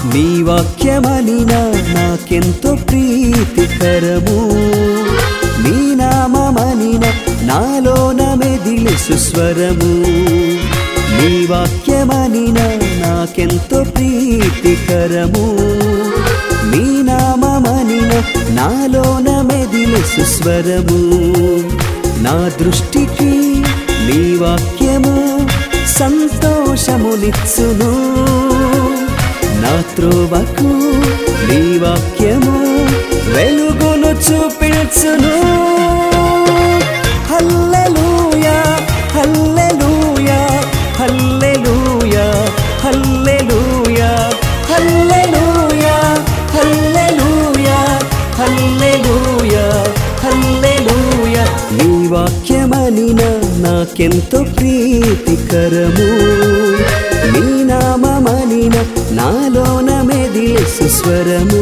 నీ వాక్యమనిన నాకెంతో ప్రీతికరము నీ నామమనిన నాలోన మెదిలి సుస్వరము నీ వాక్యమనిన నాకెంతో ప్రీతికరము నీ నామమనిన నాలోన మెదిలి సుస్వరము నా దృష్టికి నీ వాక్యము సంతోషమునిచ్చును నా త్రోవకు నీ వాక్యము వెలుగును చూపించును హల్లెలూయా హల్లెలూయా హల్లెలూయా హల్లెలూయా హల్లెలూయా హల్లెలూయా హల్లెలూయా హల్లెలూయా నీ వాక్యమనిన నాకెంతో ప్రీతికరము నీ నామమనిన నాలోన మెదిలి సుస్వరము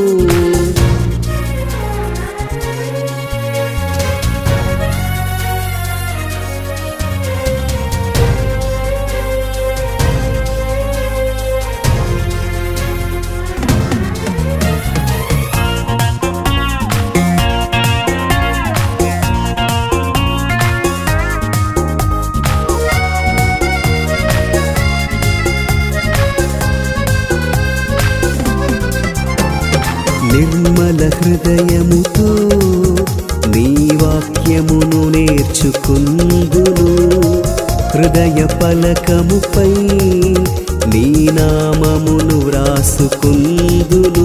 నిర్మల హృదయముతో నీ వాక్యమును నేర్చుకుందును హృదయ పలకముపై నీ నామమును వ్రాసుకుందును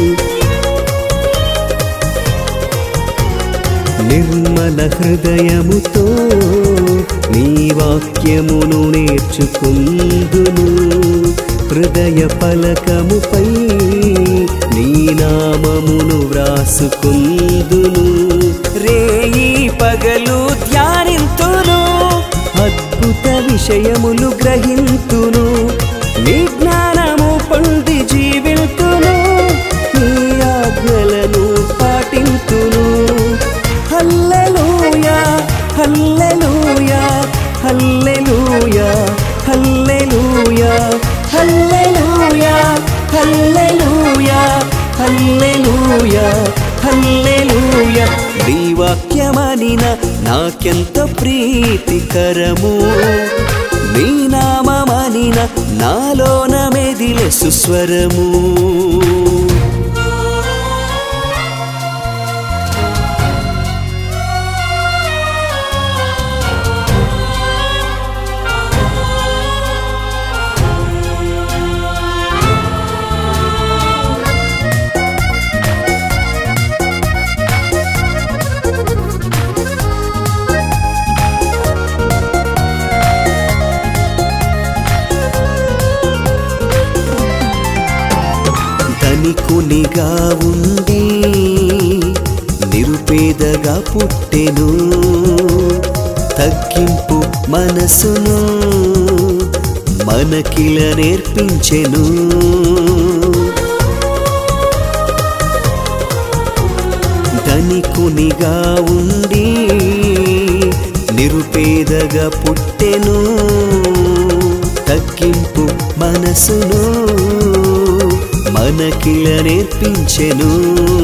నిర్మల హృదయముతో నీ వాక్యమును నేర్చుకుందును హృదయ పలకముపై నీ నామమును వ్రాసుకుందును రేయి పగలు ధ్యానింతును అద్భుత విషయములు గ్రహింతును నీ జ్ఞానము పొంది జీవితును నీ ఆజ్ఞలను పాటింతును హల్లెలూయా హల్లెలూయా హల్లెలూయా హల్లెలూయా హల్లెలూయా హల్లెలూయా హల్లెలూయా హల్లెలూయా నీ వాక్యమనిన నాకెంత ప్రీతికరము నీ నామమనిన నాలోన మెదిలె సుస్వరము ధనికునిగా ఉండి నిరుపేదగా పుట్టెను తగ్గింపు మనసును మనకిల నేర్పించెను ధనికునిగా ఉండి నిరుపేదగా పుట్టెను తగ్గింపు మనసును మనకిల నేర్పించెను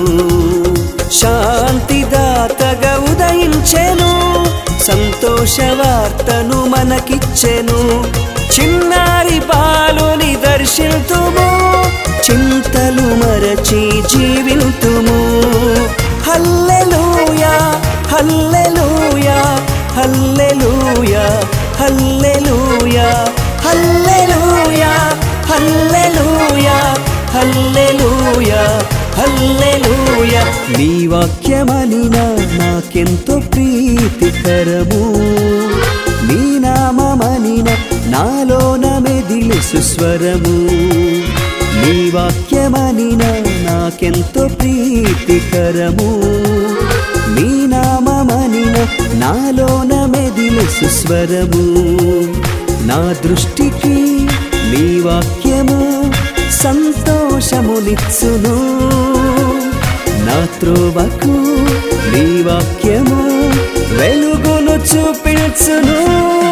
శాంతిదాతగా ఉదయించెను సంతోష వార్తను మనకిచ్చెను చిన్నారి బాలుని దర్శింతుము చింతలు మరచి జీవితుము హల్లెలూయా హల్లెలూయా హల్లెలూయా హల్లెలూయా హల్లెలూయా హల్లెలూయా హల్లెలూయా హల్లెలూయా నీ వాక్యమనిన నాకెంతో ప్రీతికరము నీ నామమనిన నాలోన మెదిలి సుస్వరము నీ వాక్యమనిన నాకెంతో ప్రీతికరము నీ నామమనిన నాలోన మెదిలి సుస్వరము నా దృష్టికి నీ వాక్యము సంతోషమునిచ్చును నా త్రోవకు నీ వాక్యము వెలుగును చూపించును